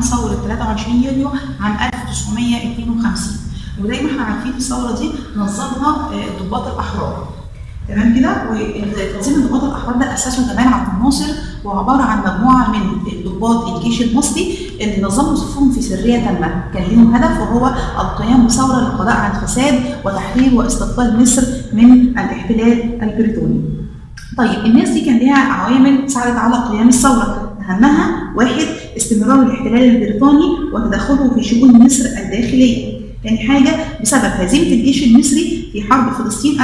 قام ثورة 23 يوليو عام 1952 وزي ما احنا عارفين الثورة دي نظمها آه، الضباط الأحرار تمام كده وتنظيم الضباط الأحرار ده أسسه جمال عبد الناصر وعبارة عن مجموعة من ضباط الجيش المصري اللي نظموا صفوفهم في سرية تامة كان ليهم هدف وهو القيام بثورة للقضاء على الفساد وتحرير واستقلال مصر من الاحتلال البريطاني طيب الناس دي كان ليها عوامل ساعدت على قيام الثوره اهمها واحد استمرار الاحتلال البريطاني وتدخله في شؤون مصر الداخليه تاني حاجة بسبب هزيمة الجيش المصري في حرب فلسطين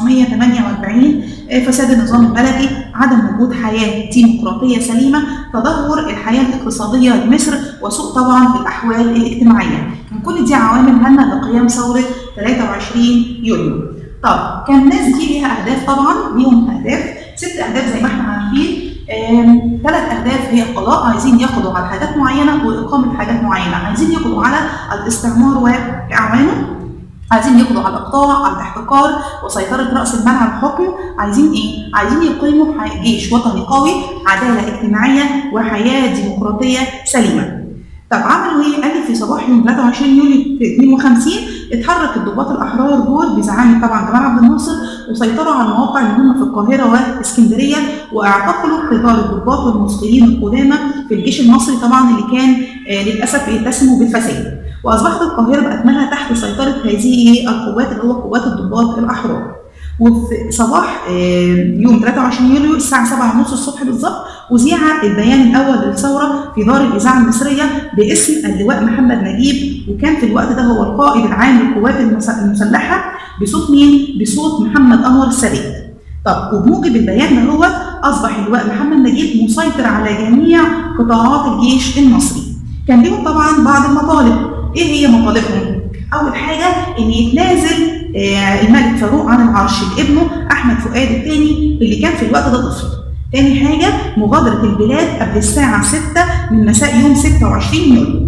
1948 آه، فساد النظام الملكي عدم وجود حياة ديمقراطية سليمة تدهور الحياة الاقتصادية لمصر وسوء طبعا الأحوال الاجتماعية كان كل دي عوامل هامة لقيام ثورة 23 يوليو طب كان الناس دي ليها اهداف طبعا ليهم اهداف ست اهداف زي ما احنا عارفين ثلاث اهداف هي القضاء عايزين يقضوا على حاجات معينه واقامه حاجات معينه عايزين يقضوا على الاستعمار واعوانه عايزين يقضوا على الاقطاع على الاحتكار وسيطره راس المال على الحكم عايزين ايه عايزين يقيموا ح- جيش وطني قوي عداله اجتماعيه وحياه ديمقراطيه سليمه طب عملوا ايه؟ قال لي في صباح يوم 23 يوليو 52 اتحرك الضباط الاحرار دول بزعامه طبعا جمال عبد الناصر وسيطروا على المواقع المهمه في القاهره واسكندريه واعتقلوا كبار الضباط والمسؤولين القدامى في الجيش المصري طبعا اللي كان آه للاسف بيتسموا بالفساد واصبحت القاهره باكملها تحت سيطره هذه القوات اللي هو قوات الضباط الاحرار وفي صباح آه، يوم 23 يوليو الساعه 7:30 الصبح بالظبط أذيع البيان الأول للثورة في دار الإذاعة المصرية باسم اللواء محمد نجيب وكان في الوقت ده هو القائد العام للقوات المس- المسلحة بصوت مين؟ بصوت محمد أنور السادات. طب وبموجب البيان ده هو أصبح اللواء محمد نجيب مسيطر على جميع قطاعات الجيش المصري. كان ليهم طبعا بعض المطالب، إيه هي مطالبهم؟ أول حاجة إن يتنازل آه، الملك فاروق عن العرش لابنه أحمد فؤاد الثاني اللي كان في الوقت ده طفل. تاني حاجة مغادرة البلاد قبل الساعة 6 من مساء يوم 26 يوليو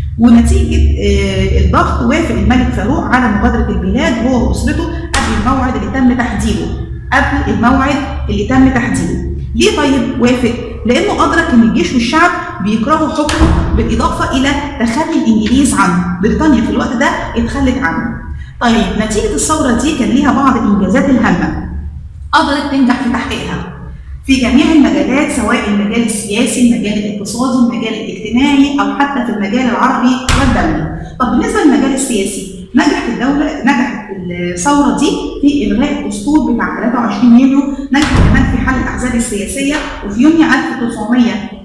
ونتيجة آه، الضغط وافق الملك فاروق على مغادرة البلاد هو وأسرته قبل الموعد اللي تم تحديده قبل الموعد اللي تم تحديده ليه طيب وافق؟ لأنه أدرك إن الجيش والشعب بيكرهوا حكمه بالإضافة إلى تخلي الإنجليز عنه بريطانيا في الوقت ده اتخلت عنه طيب نتيجة الثورة دي كان ليها بعض الإنجازات الهامة قدرت تنجح في تحقيقها في جميع المجالات سواء المجال السياسي، المجال الاقتصادي، المجال الاجتماعي او حتى في المجال العربي والدولي. طب بالنسبه للمجال السياسي نجحت الدوله نجحت الثوره دي في الغاء الدستور بتاع 23 يوليو، نجحت كمان في حل الاحزاب السياسيه وفي يونيو 1900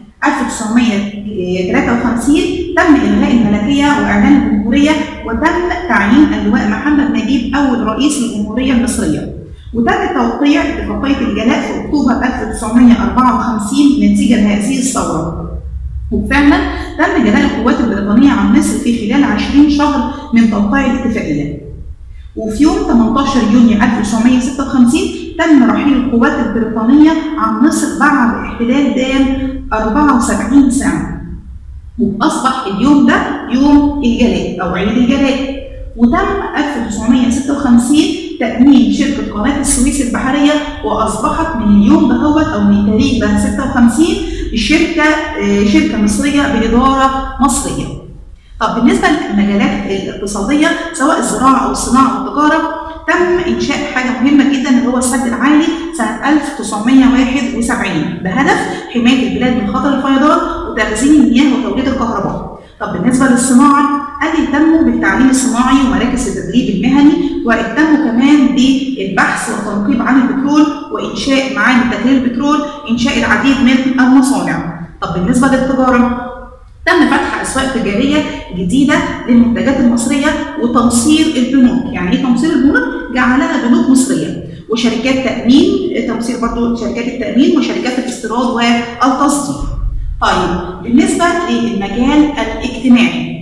1953 تم الغاء الملكيه واعلان الجمهوريه وتم تعيين اللواء محمد نجيب اول رئيس للجمهوريه المصريه. وتم توقيع اتفاقية الجلاء في أكتوبر 1954 نتيجة لهذه الثورة. وفعلا تم جلاء القوات البريطانية عن مصر في خلال 20 شهر من توقيع الاتفاقية. وفي يوم 18 يونيو 1956 تم رحيل القوات البريطانية عن مصر بعد احتلال دام 74 سنة. وأصبح اليوم ده يوم الجلاء أو عيد الجلاء. وتم 1956 تأمين شركة قناة السويس البحرية وأصبحت من اليوم دهوت أو من التاريخ ده 56 الشركة آه، شركة مصرية بإدارة مصرية. طب بالنسبة للمجالات الاقتصادية سواء الزراعة أو الصناعة والتجارة تم إنشاء حاجة مهمة جدا اللي هو السد العالي سنة 1971 بهدف حماية البلاد من خطر الفيضان وتخزين المياه وتوليد الكهرباء. طب بالنسبة للصناعة قال اهتموا بالتعليم الصناعي ومراكز التدريب المهني واهتموا كمان بالبحث والتنقيب عن البترول وانشاء معامل تحليل البترول انشاء العديد من المصانع. طب بالنسبه للتجاره تم فتح اسواق تجاريه جديده للمنتجات المصريه وتمصير البنوك، يعني ايه تمصير البنوك؟ جعلها بنوك مصريه وشركات تامين تمصير برضه شركات التامين وشركات الاستيراد والتصدير. طيب بالنسبه للمجال الاجتماعي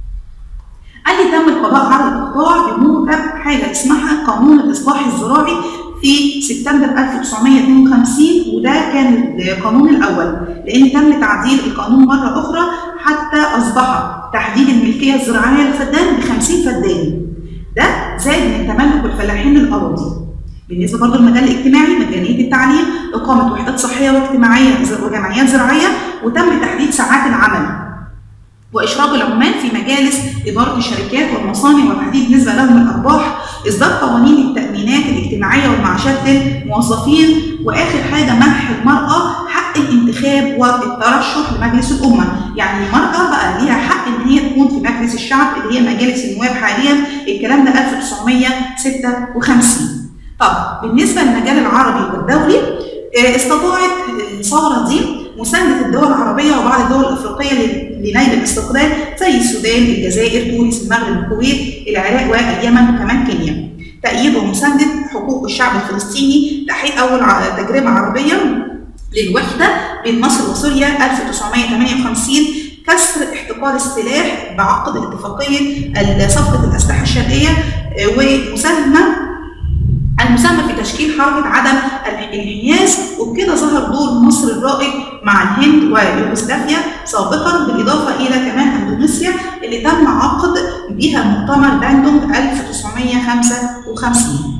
قال لي تم القضاء على الاقطاع بموجب حاجه اسمها قانون الاصلاح الزراعي في سبتمبر 1952 وده كان القانون الاول لان تم تعديل القانون مره اخرى حتى اصبح تحديد الملكيه الزراعيه للفدان ب 50 فدان ده زاد من تملك الفلاحين للاراضي بالنسبه برضه للمجال الاجتماعي مجانيه التعليم اقامه وحدات صحيه واجتماعيه وجمعيات زراعيه وتم تحديد ساعات العمل واشراك العمال في مجالس اداره الشركات والمصانع وتحديد نسبه لهم الارباح اصدار قوانين التامينات الاجتماعيه والمعاشات للموظفين واخر حاجه منح المراه حق الانتخاب والترشح لمجلس الامه يعني المراه بقى ليها حق ان هي تكون في مجلس الشعب اللي هي مجالس النواب حاليا الكلام ده 1956 طب بالنسبه للمجال العربي والدولي استطاعت الثوره دي مساندة الدول العربية وبعض الدول الأفريقية لنيل الاستقلال زي السودان، الجزائر، تونس، المغرب، الكويت، العراق واليمن وكمان كينيا. تأييد ومساندة حقوق الشعب الفلسطيني، تحقيق أول تجربة عربية للوحدة بين مصر وسوريا 1958 كسر احتقار السلاح بعقد اتفاقية صفقة الأسلحة الشرقية ومساهمة المساهمة في تشكيل حركة عدم الانحياز وبكده ظهر دور مصر الرائد مع الهند ويوغوسلافيا سابقا بالإضافة إلى كمان أندونيسيا اللي تم عقد بها مؤتمر باندونج 1955